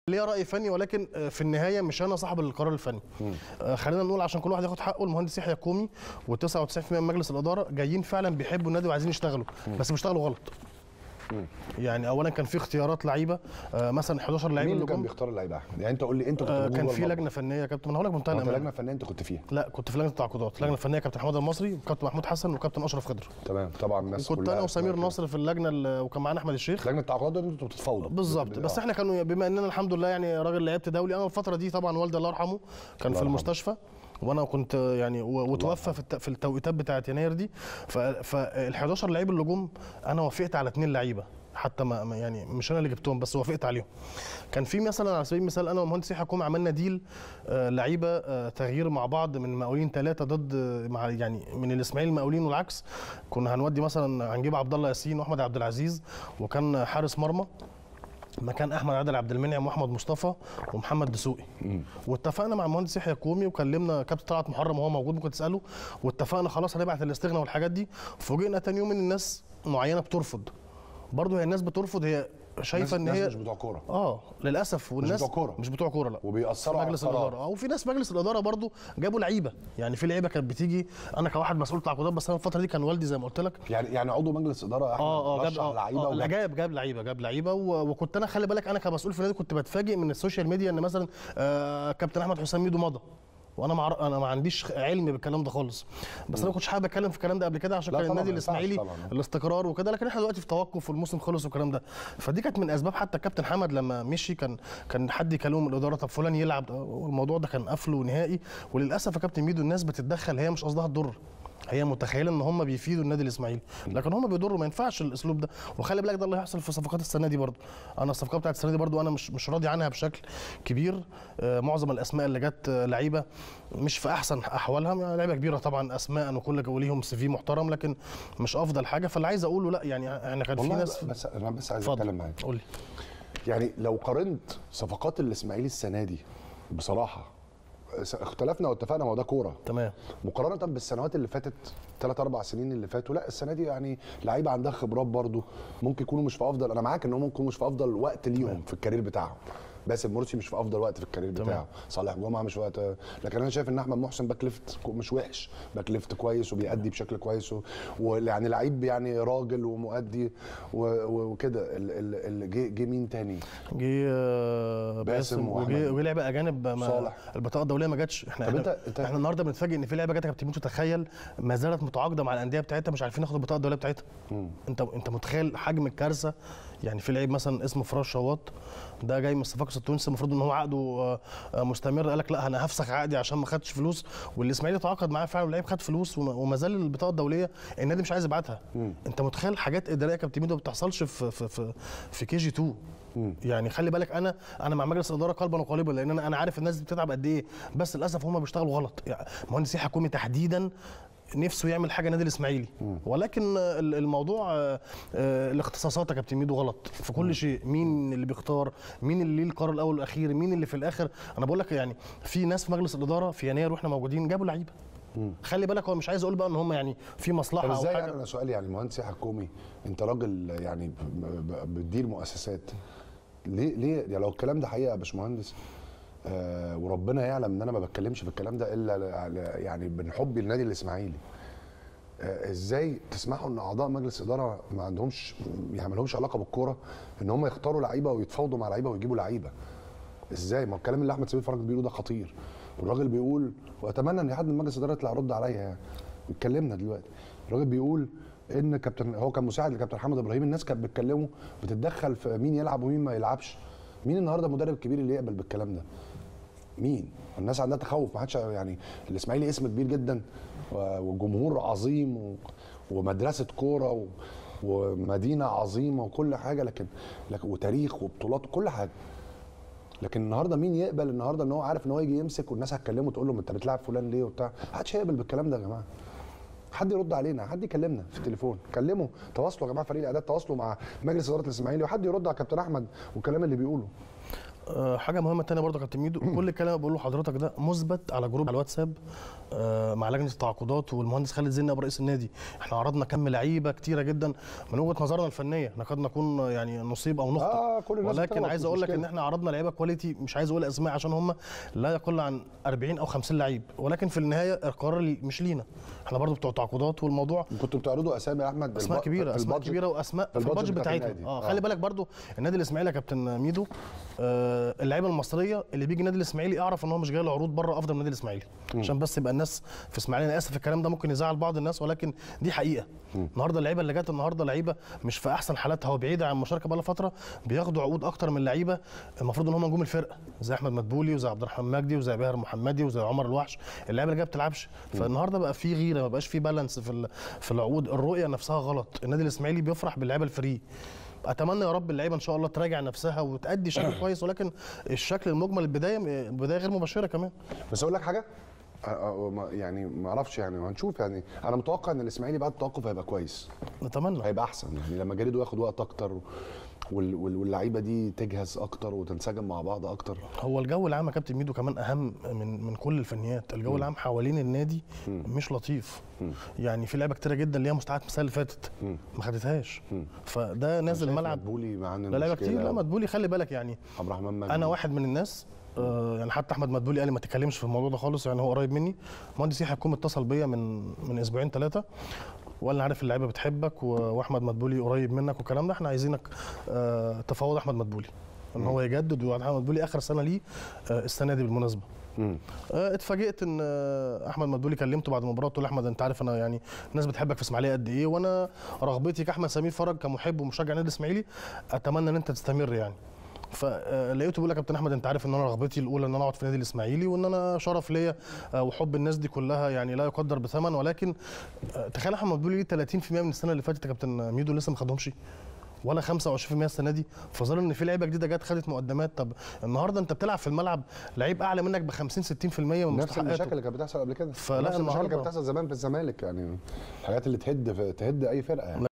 ليا راي فني ولكن آه، في النهايه مش انا صاحب القرار الفني آه، خلينا نقول عشان كل واحد ياخد حقه المهندس يحيى الكومي و99% من مجلس الاداره جايين فعلا بيحبوا النادي وعايزين يشتغلوا بس بيشتغلوا غلط يعني اولا كان في اختيارات لعيبه آه، مثلا 11 لعيب مين اللي اللي كان جم بيختار اللعيبه يا احمد يعني انت قول لي انت كنت آه، موجود كان جوه في الموضوع. لجنه فنيه يا كابتن انا هقول لك بمنتهى هو انت الامانه لجنه فنيه انت كنت فيها لا كنت في لجنه التعاقدات اللجنه الفنيه كابتن حماد المصري وكابتن محمود حسن وكابتن اشرف خضر تمام طبعا الناس وكنت كلها انا وسمير اسمها ناصر في اللجنه ال- وكان معانا احمد الشيخ كده. لجنه التعاقدات دي انتوا بتتفاوضوا بالظبط بس آه. احنا كانوا بما اننا الحمد لله يعني راجل لعبت دولي انا الفتره دي طبعا والدي الله يرحمه كان في يرحمه. المستشفى وانا كنت يعني و- وتوفى في الت- في التوقيتات بتاعه يناير دي فال 11 لعيب اللي جم انا وافقت على اثنين لعيبه حتى ما ما- يعني مش انا اللي جبتهم بس وافقت عليهم كان في مثلا على سبيل المثال انا والمهندس يحيى حكومه عملنا ديل آه، لعيبه آه، تغيير مع بعض من مقاولين ثلاثه ضد آه، مع يعني من الاسماعيلي المقاولين والعكس كنا هنودي مثلا هنجيب عبد الله ياسين واحمد عبد العزيز وكان حارس مرمى مكان احمد عادل عبد المنعم واحمد مصطفى ومحمد دسوقي واتفقنا مع المهندس يحيى كومي وكلمنا كابتن طلعت محرم وهو موجود ممكن تساله واتفقنا خلاص هنبعت الاستغنى والحاجات دي فوجئنا تاني يوم ان الناس معينه بترفض برضه هي الناس بترفض هي شايفه ان ناس- هي ناس مش بتوع كوره اه للاسف والناس بتوع كورة. مش بتوع كوره لا وبيأثروا على مجلس القرار. الاداره اه وفي ناس مجلس الاداره برضو جابوا لعيبه يعني في لعيبه كانت بتيجي انا كواحد مسؤول تعاقدات بس انا الفتره دي كان والدي زي ما قلت لك يعني يعني عضو مجلس اداره احمد اه اه جاب رشح اه لعيبه آه لا وجاب- جاب جاب لعيبه جاب لعيبه و- وكنت انا خلي بالك انا كمسؤول في النادي كنت بتفاجئ من السوشيال ميديا ان مثلا آه كابتن احمد حسام ميدو مضى وانا مع انا ما عنديش علم بالكلام ده خالص بس انا ما كنتش حابب اتكلم في الكلام ده قبل كده عشان لا كان طبعاً النادي ما ينفعش الاسماعيلي طبعاً. الاستقرار وكده لكن احنا دلوقتي في توقف والموسم خلص والكلام ده فدي كانت من اسباب حتى الكابتن حمد لما مشي كان كان حد يكلمه من الاداره طب فلان يلعب والموضوع ده كان قفله نهائي وللاسف يا كابتن ميدو الناس بتتدخل هي مش قصدها تضر هي متخيله ان هم بيفيدوا النادي الاسماعيلي لكن هم بيضروا ما ينفعش الاسلوب ده وخلي بالك ده اللي هيحصل في صفقات السنه دي برضو انا الصفقات بتاعت السنه دي برضو انا مش مش راضي عنها بشكل كبير آه، معظم الاسماء اللي جت آه، لعيبه مش في احسن احوالها يعني لعيبه كبيره طبعا اسماء وكل وليهم سي في محترم لكن مش افضل حاجه فاللي عايز اقوله لا يعني احنا كان في والله ناس بس انا بس عايز اتفضل. اتكلم معاك قول لي يعني لو قارنت صفقات الاسماعيلي السنه دي بصراحه س- اختلفنا واتفقنا ما هو ده كوره تمام مقارنه بالسنوات اللي فاتت ثلاث اربع سنين اللي فاتوا لا السنه دي يعني لعيبه عندها خبرات برضو ممكن يكونوا مش في افضل انا معاك ان هم ممكن يكونوا مش في افضل وقت ليهم في الكارير بتاعهم باسم مرسي مش في افضل وقت في الكارير تمام. بتاعه صالح جمعه مش وقت لكن انا شايف ان احمد محسن باك ليفت كو- مش وحش باك ليفت كويس وبيأدي بشكل كويس و- ويعني لعيب يعني راجل ومؤدي و- و- وكده ال- ال- ال- جه جه مين تاني جه آه، باسم باسم وأحمد. وجه وجه لعيبه اجانب ما صالح. البطاقه الدوليه ما جاتش احنا طب احنا, أنت- أنت- احنا النهارده بنتفاجئ ان في لعيبه جت يا كابتن ميدو تخيل ما زالت متعاقده مع الانديه بتاعتها مش عارفين ياخدوا البطاقه الدوليه بتاعتها انت انت متخيل حجم الكارثه يعني في لعيب مثلا اسمه فراس شواط ده جاي من الصفاقس التونسي المفروض ان هو عقده آه، آه، مستمر قال لك لا انا هفسخ عقدي عشان ما خدش فلوس والاسماعيلي تعاقد معاه فعلا واللعيب خد فلوس وما وما زال البطاقه الدوليه النادي مش عايز يبعتها انت متخيل حاجات اداريه يا كابتن ميدو ما بتحصلش في في في, في كي جي 2 يعني خلي بالك انا انا مع مجلس الاداره قلبا وقالبا لان انا انا عارف الناس دي بتتعب قد ايه بس للاسف هم بيشتغلوا غلط يعني مهندس يحيى حكومي تحديدا نفسه يعمل حاجه نادي الاسماعيلي ولكن ال- الموضوع آه، آه، الاختصاصات يا كابتن ميدو غلط في كل شيء مين اللي بيختار مين اللي ليه القرار الاول والاخير مين اللي في الاخر انا بقول لك يعني في ناس في مجلس الاداره في يناير واحنا موجودين جابوا لعيبه خلي بالك هو مش عايز اقول بقى ان هم يعني في طب مصلحه او ازاي حاجه يعني انا سؤالي يعني المهندس يحيى حكومي انت راجل يعني ب- ب- بتدير مؤسسات ليه ليه يعني لو الكلام ده حقيقه يا باشمهندس آه وربنا يعلم ان انا ما بتكلمش في الكلام ده الا ل- ل- يعني من حبي للنادي الاسماعيلي آه ازاي تسمحوا ان اعضاء مجلس اداره ما عندهمش يعني ما لهمش علاقه بالكوره ان هم يختاروا لعيبه ويتفاوضوا مع لعيبه ويجيبوا لعيبه ازاي ما هو الكلام اللي احمد سمير فرج بيقوله ده خطير والراجل بيقول واتمنى ان حد من مجلس الاداره يطلع يرد عليا يعني اتكلمنا دلوقتي الراجل بيقول ان كابتن هو كان مساعد لكابتن حمد ابراهيم الناس كانت بتكلمه بتتدخل في مين يلعب ومين ما يلعبش مين النهارده المدرب الكبير اللي يقبل بالكلام ده مين الناس عندها تخوف ما حدش يعني الاسماعيلي اسم كبير جدا و- وجمهور عظيم و- ومدرسه كوره و- ومدينه عظيمه وكل حاجه لكن لكن وتاريخ وبطولات وكل حاجه لكن النهارده مين يقبل النهارده ان هو عارف ان هو يجي يمسك والناس هتكلمه تقول له ما انت بتلعب فلان ليه وبتاع محدش هيقبل بالكلام ده يا جماعه حد يرد علينا حد يكلمنا في التليفون كلموا تواصلوا يا جماعه فريق الاعداد تواصلوا مع مجلس اداره الاسماعيلي وحد يرد على كابتن احمد والكلام اللي بيقوله آه، حاجه مهمه تانية برضه يا كابتن ميدو كل الكلام اللي بقوله لحضرتك ده مثبت على جروب على الواتساب آه، مع لجنه التعاقدات والمهندس خالد زين ابو رئيس النادي احنا عرضنا كم لعيبه كتيره جدا من وجهه نظرنا الفنيه احنا قد نكون يعني نصيب او نخطئ آه، كل الناس ولكن بتغلط، عايز مش اقول لك مشكلة. ان احنا عرضنا لعيبه كواليتي مش عايز اقول اسماء عشان هم لا يقل عن 40 او 50 لعيب ولكن في النهايه القرار اللي- مش لينا احنا برضه بتوع تعاقدات والموضوع كنتوا بتعرضوا اسامي يا احمد اسماء الب- كبيره في اسماء البادجت؟ كبيره واسماء في البادجت البادجت بتاعت بتاعتنا النادي. اه آه. خلي بالك برضو النادي الاسماعيلي يا كابتن ميدو آه اللعيبه المصريه اللي بيجي النادي الاسماعيلي اعرف ان هو مش جاي له عروض بره افضل من النادي الاسماعيلي عشان بس يبقى الناس في اسماعيليه انا اسف الكلام ده ممكن يزعل بعض الناس ولكن دي حقيقه النهارده اللعيبه اللي جت النهارده لعيبه مش في احسن حالاتها وبعيده عن المشاركه بقى فتره بياخدوا عقود اكتر من لعيبه المفروض ان هم نجوم الفرقه زي احمد مدبولي وزي عبد الرحمن مجدي وزي باهر محمدي وزي عمر الوحش اللعيبه اللي جايه ما بتلعبش فالنهارده بقى في غيره ما بقاش في بالانس في ال- في العقود الرؤيه نفسها غلط النادي الاسماعيلي بيفرح باللعيبه الفري اتمنى يا رب اللعيبه ان شاء الله تراجع نفسها وتأدي شكل كويس ولكن الشكل المجمل البدايه البدايه غير مبشره كمان بس اقول لك حاجه أ- أ- ما- يعني ما اعرفش يعني هنشوف يعني انا متوقع ان الاسماعيلي بعد التوقف هيبقى كويس نتمنى هيبقى احسن يعني لما جريدو ياخد وقت اكتر وال- وال- واللعيبه دي تجهز اكتر وتنسجم مع بعض اكتر هو الجو العام يا كابتن ميدو كمان اهم من من كل الفنيات الجو العام حوالين النادي مش لطيف يعني في لعيبه كتيره جدا ليها مستعد السنه اللي فاتت ما خدتهاش فده نازل شايف ملعب مدبولي معانا لا لعيبه المشكلة. كتير لا مدبولي خلي بالك يعني عبد الرحمن مجدي انا واحد من الناس آه، يعني حتى احمد مدبولي قال لي ما تتكلمش في الموضوع ده خالص يعني هو قريب مني مهندس يحيى الكوم اتصل بيا من من اسبوعين ثلاثه وقال لي عارف اللعيبه بتحبك و- واحمد مدبولي قريب منك والكلام ده احنا عايزينك آه، تفاوض احمد مدبولي ان هو يجدد واحمد مدبولي اخر سنه ليه آه، السنه دي بالمناسبه مم. آه، اتفاجئت ان آه، احمد مدبولي كلمته بعد المباراه قلت له احمد انت عارف انا يعني الناس بتحبك في اسماعيليه قد ايه وانا رغبتي كاحمد سمير فرج كمحب ومشجع نادي الاسماعيلي اتمنى ان انت تستمر يعني فلقيته بيقول لك يا كابتن احمد انت عارف ان انا رغبتي الاولى ان انا اقعد في النادي الاسماعيلي وان انا شرف ليا آه، وحب الناس دي كلها يعني لا يقدر بثمن ولكن آه، تخيل احمد مدبولي ليه 30% من السنه اللي فاتت يا كابتن ميدو لسه ما خدهمش ولا 25% السنه دي فظل ان في لعيبه جديده جت خدت مقدمات طب النهارده انت بتلعب في الملعب لعيب اعلى منك ب 50 60% من نفس مستحقاته المشاكل اللي كانت بتحصل قبل كده فلا نفس المشاكل اللي النهاردة- كانت بتحصل زمان في الزمالك يعني الحاجات اللي تهد في تهد اي فرقه يعني